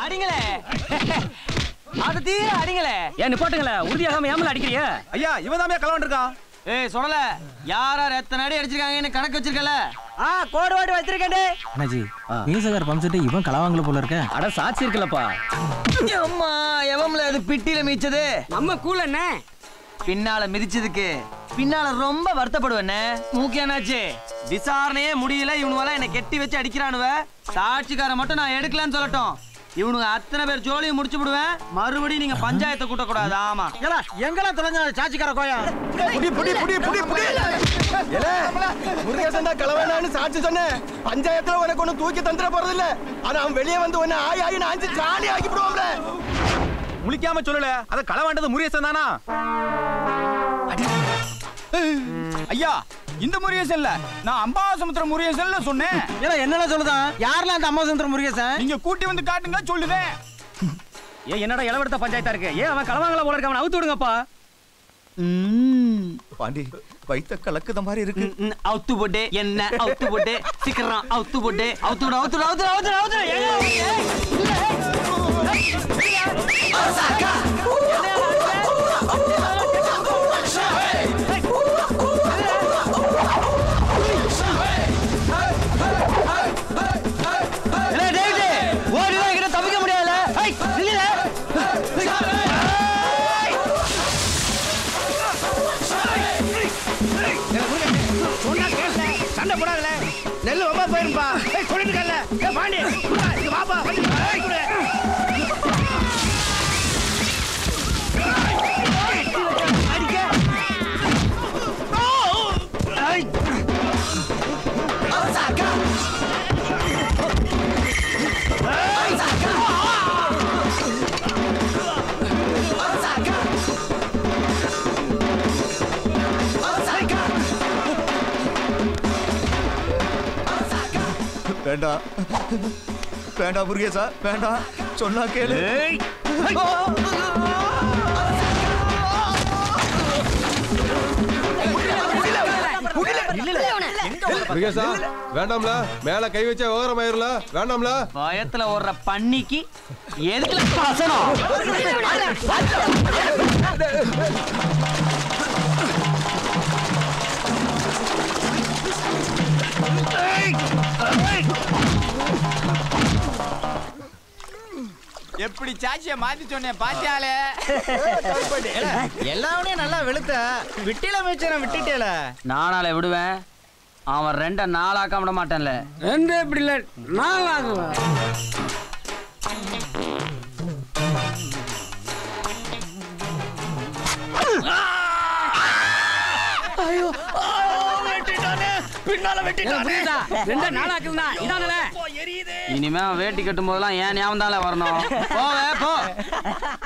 அடிங்களே அது தீர அடிங்களே ஏன் நிப்பாட்டுங்களே உறுதியாகாம ஏமல அடிக்கிறிய ஐயா இவன் தான் கலவாண்டிருக்கான் ஏய் சொல்லல யார் யார் எத்தனை அடி அடிச்சிருக்காங்கன்னு கணக்கு வச்சிருக்கல ஆ கோடு வாடி வச்சிருக்கேன் அண்ணாஜி மீசகார் பம்ப் செட்டு இவன் களவாங்கல போல இருக்க அட சாட்சி இருக்குல்லப்பா அம்மா எவம்ல அது பிட்டில மிச்சது நம்ம கூல என்ன பின்னால மிதிச்சதுக்கு பின்னால ரொம்ப வருத்தப்படுவேண்ணே மூக்கு என்னாச்சு விசாரணையே முடியல இவனுவெல்லாம் என்னை கெட்டி வச்சு அடிக்கிறானுவ சாட்சிக்கார மட்டும் நான் எடுக்கலன்னு சொல்லட்டும் இவனுங்க அத்தனை பேர் ஜோலியும் முடிச்சு விடுவேன் மறுபடியும் நீங்க பஞ்சாயத்தை கூட்டக்கூடாது ஆமா ஏலா எங்கெல்லாம் தொலைஞ்ச சாச்சிக்கார கோயா புடி புடி புடி புடி புடி ஏலே முருகேசன் தான் கலவானான்னு சாட்சி சொன்னேன் பஞ்சாயத்துல உனக்கு ஒண்ணு தூக்கி தந்துட போறது இல்ல ஆனா அவன் வெளியே வந்து உன்னை ஆய் ஆயின்னு அஞ்சு காலி ஆக்கி விடுவான்ல முழிக்காம சொல்லல அத களவாண்டது முருகேசன் தானா ஐயா இந்த முருகேசன் இல்ல நான் அம்பாசமுத்திர முருகேசன்ல சொன்னேன் ஏலா என்னெல்லாம் சொல்லுதான் யாரெல்லாம் அந்த அம்மா சுந்தர முருகேசன் நீங்க கூட்டி வந்து காட்டுங்க சொல்லுதேன் ஏன் என்னடா இளவெடுத்த பஞ்சாயத்தா இருக்கு ஏன் அவன் களவாங்கல போல இருக்க அவன் அவுத்து விடுங்கப்பா பாண்டி வைத்த கலக்குத மாதிரி இருக்கு ம், ம், அவுத்து போட்டு என்ன அவுத்து போட்டு சீக்கிரம் அவுத்து போட்டு அவுத்து விடு அவுத்து விடு, அவுத்து விடு, அவுத்து விடு, அவுத்து விடு. ஏங்க, ஏய், ஏலே, டேவிட், ஓடி வா, என்கிட்ட தப்பிக்க முடியாதுல. ஏய், நில்லுல. சண்டை போடாதல நெல்லு ரொம்ப போயிருப்பா ஏய் சொல்லிட்டு இருக்கல ஏய் பாண்டி குடுடா, இங்க வாப்பா வந்து ஏய் குடு அடிக்க ஏய் வேண்டாம் வேண்டாம் முருகேசா வேண்டாம் சொன்னா கேளு முருகேசா வேண்டாம்ல மேல கை வச்சா விவகாரம் ஆயிருல வேண்டாம்ல பயத்துல ஓடுற பண்ணிக்கு எதுக்குல பசனம் எப்படி சாட்சிய மாத்தி சொன்னேன் பாத்தியாலே எல்லாவனையும் நல்லா வெளுத்த விட்டில மேய்ச்சன விட்டுட்டேல நானால விடுவேன் அவன் ரெண்ட நாளாக்க விட மாட்டேன்ல ரெண்டு இப்படி இல்ல நாலாகுவா ரெண்டு நாளாக்குதுனா இதானல இனிமே அவன் வேட்டி கட்டும் போதெல்லாம் ஏன் ஞாபகம் தானே வரணும் போவே போ